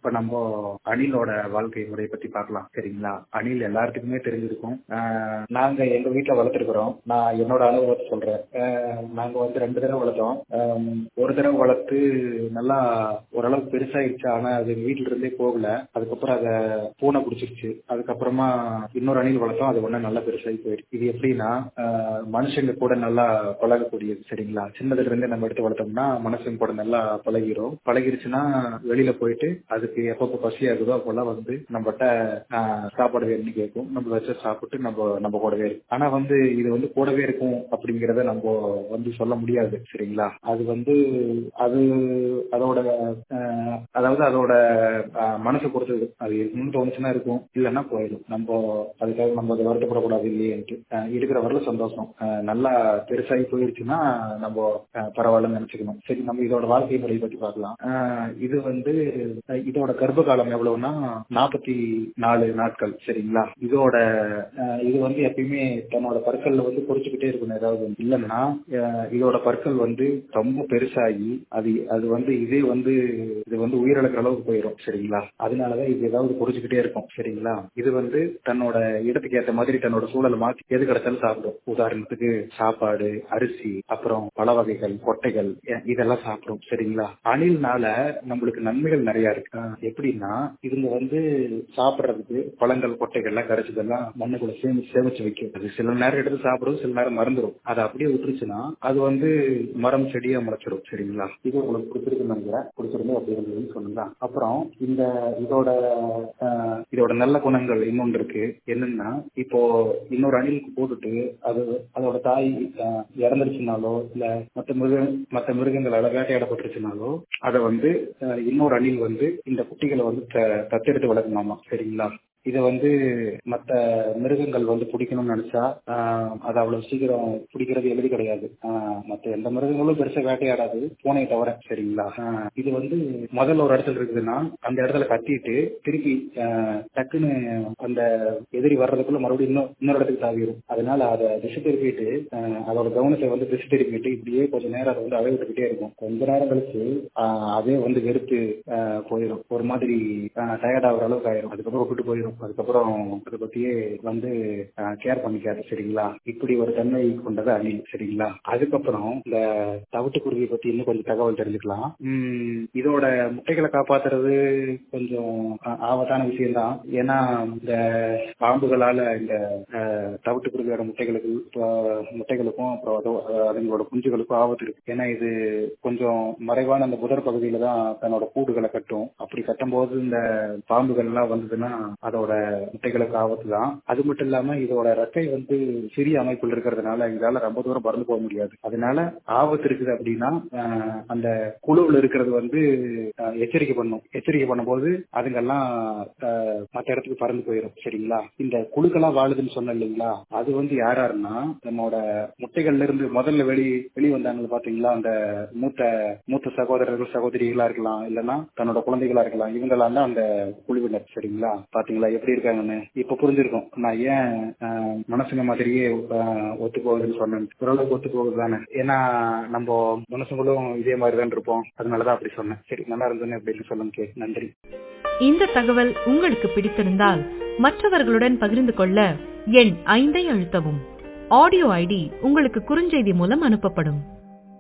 இப்ப நம்ம அணிலோட வாழ்க்கை முறையை பத்தி பார்க்கலாம் சரிங்களா அணில் எல்லாத்துக்குமே தெரிஞ்சிருக்கும் ஆஹ் நாங்க எங்க வீட்டுல வளர்த்துருக்கிறோம் நான் என்னோட அனுபவத்தை சொல்றேன் ஆஹ் நாங்க வந்து ரெண்டு தடவை வளர்த்தோம் ஆஹ் ஒரு தடவை வளர்த்து நல்லா ஓரளவுக்கு பெருசாயிருச்சு ஆனா அது வீட்டுல இருந்தே போகல அதுக்கப்புறம் அத பூனை பிடிச்சிருச்சு அதுக்கப்புறமா இன்னொரு அணில் வளர்த்தோம் அது ஒண்ணு நல்லா பெருசாகி போயிடுச்சு இது எப்படின்னா ஆஹ் மனுஷங்க கூட நல்லா பழகக்கூடியது சரிங்களா சின்னதுல இருந்தே நம்ம எடுத்து வளர்த்தோம்னா மனுஷங்க கூட நல்லா பழகிரும் பழகிருச்சுன்னா வெளியில போயிட்டு அதுக்கு எப்பப்போ பசி ஆகுதோ அப்பெல்லாம் வந்து நம்மகிட்ட ஆஹ் சாப்பாடு வேணும்னு கேட்கும் நம்ம வச்சு சாப்பிட்டு நம்ம நம்ம கூடவே இருக்கும் ஆனா வந்து இது வந்து கூடவே இருக்கும் அப்படிங்கறத நம்ம வந்து சொல்ல முடியாது சரிங்களா அது வந்து அது அதோட ஆஹ் அதாவது அதோட ஆஹ் மனசை பொறுத்தது அது இருக்கணும்னு தோணுச்சுன்னா இருக்கும் இல்லைன்னா போயிடும் நம்ம அதுக்காக நம்ம அதை வருத்தப்படக்கூடாது இல்லையேன்ட்டு ஆஹ் இருக்கிற வரல சந்தோஷம் ஆஹ் நல்லா பெருசாகி போயிருச்சுன்னா நம்ம ஆஹ் பரவாயில்லன்னு நினைச்சுக்கணும் சரி நம்ம இதோட வாழ்க்கை முறையை பத்தி பார்க்கலாம் ஆஹ் இது வந்து ஆஹ் இதோட கர்ப்ப காலம் எவ்வளவுன்னா நாற்பத்தி நாலு நாட்கள் சரிங்களா இதோட ஆஹ் இது வந்து எப்பயுமே தன்னோட பற்கள்ல வந்து பொறிச்சுக்கிட்டே இருக்கணும் ஏதாவது ஒண்ணு. இல்லைன்னா ஆஹ் இதோட பற்கள் வந்து ரொம்ப பெருசாகி அது அது வந்து இதே வந்து இது வந்து உயிரிழக்கிற அளவுக்கு போயிடும் சரிங்களா அதனாலதான் இது ஏதாவது பொறிச்சுக்கிட்டே இருக்கும் சரிங்களா இது வந்து தன்னோட இடத்துக்கு ஏற்ற மாதிரி தன்னோட சூழலை மாத்தி எது கிடைச்சாலும் சாப்பிடும் உதாரணத்துக்கு சாப்பாடு அரிசி அப்புறம் பழ வகைகள் கொட்டைகள் எ- இதெல்லாம் சாப்பிடும் சரிங்களா அணில்னால நம்மளுக்கு நன்மைகள் நிறைய இருக்கு ஆஹ் எப்படின்னா இதுங்க வந்து சாப்பிடுறதுக்கு பழங்கள் கொட்டைகள் எல்லாம் கிடைச்சதெல்லாம் மண்ணுக்குள்ள சேமிச்சு சேமிச்சு வைக்கும் அது சில நேரம் எடுத்து சாப்பிடும் சில நேரம் மறந்துடும் அதை அப்படியே விட்டுருச்சுன்னா அது வந்து மரம் செடியா முளைச்சிடும் சரிங்களா இது உங்களுக்கு பிடிச்சிருக்குன்னு நினைக்கிறேன் பிடிச்சிருந்து அப்படி இருந்ததுன்னு சொல்லுங்க அப்புறம் இந்த இதோட ஆஹ், இதோட நல்ல குணங்கள் இன்னொன்று இருக்கு என்னன்னா இப்போ இன்னொரு அணிலுக்கு போட்டுட்டு அது அதோட தாய் ஆஹ், இறந்துருச்சுனாலோ இல்ல மற்ற மிருக மற்ற மிருகங்களால வேட்டையாடப்பட்டுருச்சுனாலோ அதை வந்து ஆஹ், இன்னொரு அணில் வந்து இந்த குட்டிகளை வந்து த- தத்தெடுத்து வளர்க்கணுமா சரிங்களா இதை வந்து மற்ற மிருகங்கள் வந்து பிடிக்கணும்னு நினைச்சா ஆஹ், அது அவ்வளவு சீக்கிரம் பிடிக்கிறது எளிது கிடையாது ஆஹ், மற்ற எந்த மிருகங்களும் பெருசா வேட்டையாடாது பூனையை தவிர சரிங்களா ஆஹ், இது வந்து முதல்ல ஒரு இடத்துல இருக்குதுன்னா அந்த இடத்துல கத்திட்டு திருப்பி ஆஹ், டக்குன்னு அந்த எதிரி வர்றதுக்குள்ள மறுபடியும் இன்னும் இன்னொரு இடத்துக்கு தாவிடும் அதனால அதை திசை திருப்பிட்டு ஆஹ், அதோட கவனத்தை வந்து திசை திருப்பிட்டு இப்படியே கொஞ்ச நேரம் அதை வந்து அழகு விட்டுக்கிட்டே இருக்கும் கொஞ்ச நேரம் கழிச்சு ஆஹ், அதே வந்து வெறுத்து ஆஹ், போயிடும் ஒரு மாதிரி டயர்ட் ஆகுற அளவுக்கு ஆயிரும் அதுக்கப்புறம் விட்டுட்டு போயிடும் அதுக்கப்புறம் அதை பத்தியே வந்து கேர் பண்ணிக்காது சரிங்களா இப்படி ஒரு தன்மை கொண்டது அணில் சரிங்களா அதுக்கப்புறம் இந்த தவிட்டுக்குருவியை பத்தி இன்னும் கொஞ்சம் தகவல் தெரிஞ்சுக்கலாம் உம் இதோட முட்டைகளை காப்பாத்துறது கொஞ்சம் ஆ- ஆபத்தான விஷயம்தான் ஏன்னா இந்த பாம்புகளால இந்த அஹ், தவிட்டுக்குருவியோட முட்டைகளுக்கு அஹ், முட்டைகளுக்கும் அப்புறம் அதோ- அஹ், அதுங்களோட குஞ்சுகளுக்கும் ஆபத்து இருக்கு ஏன்னா இது கொஞ்சம் மறைவான அந்த புதர் பகுதியில தான் தன்னோட கூடுகளை கட்டும் அப்படி கட்டும்போது இந்த பாம்புகள் எல்லாம் வந்ததுன்னா அதோட முட்டைகளுக்கு ஆபத்து தான் அது மட்டும் இல்லாம இதோட ரெக்கை வந்து சிறிய அமைப்பில் இருக்கிறதுனால இதால ரொம்ப தூரம் பறந்து போக முடியாது அதனால ஆபத்து இருக்குது அப்படின்னா ஆஹ், அந்த குழுவில் இருக்கிறது வந்து ஆஹ், எச்சரிக்கை பண்ணும் எச்சரிக்கை பண்ணும்போது அதுங்கெல்லாம் ஆஹ், மத்த இடத்துக்கு பறந்து போயிடும் சரிங்களா இந்த குழுக்களா வாழுதுன்னு சொன்ன இல்லைங்களா அது வந்து யார் யாருன்னா நம்மோட முட்டைகள்ல இருந்து முதல்ல வெளி வெளி வந்தாங்க பாத்தீங்களா அந்த மூத்த மூத்த சகோதரர்கள் சகோதரிகளா இருக்கலாம் இல்லைன்னா தன்னோட குழந்தைகளா இருக்கலாம் இவங்கெல்லாம் தான் அந்த குழுவினர் சரிங்களா பாத்தீங்களா எப்படி இருக்காங்கன்னு இப்ப புரிஞ்சிருக்கும் நான் ஏன் ஆஹ், மனசுங்க மாதிரியே ஆஹ், ஒத்து போகுதுன்னு சொன்னேன் ஓரளவுக்கு ஒத்து போகுது தானே ஏன்னா நம்ம மனசுங்களும் இதே மாதிரி தான் இருப்போம் அதனாலதான் அப்படி சொன்னேன் சரி நல்லா இருந்ததுன்னு அப்படின்னு சொல்லுங்க கே நன்றி இந்த தகவல் உங்களுக்கு பிடித்திருந்தால் மற்றவர்களுடன் பகிர்ந்து கொள்ள எண் ஐந்தை அழுத்தவும் ஆடியோ ஐடி உங்களுக்கு குறுஞ்செய்தி மூலம் அனுப்பப்படும்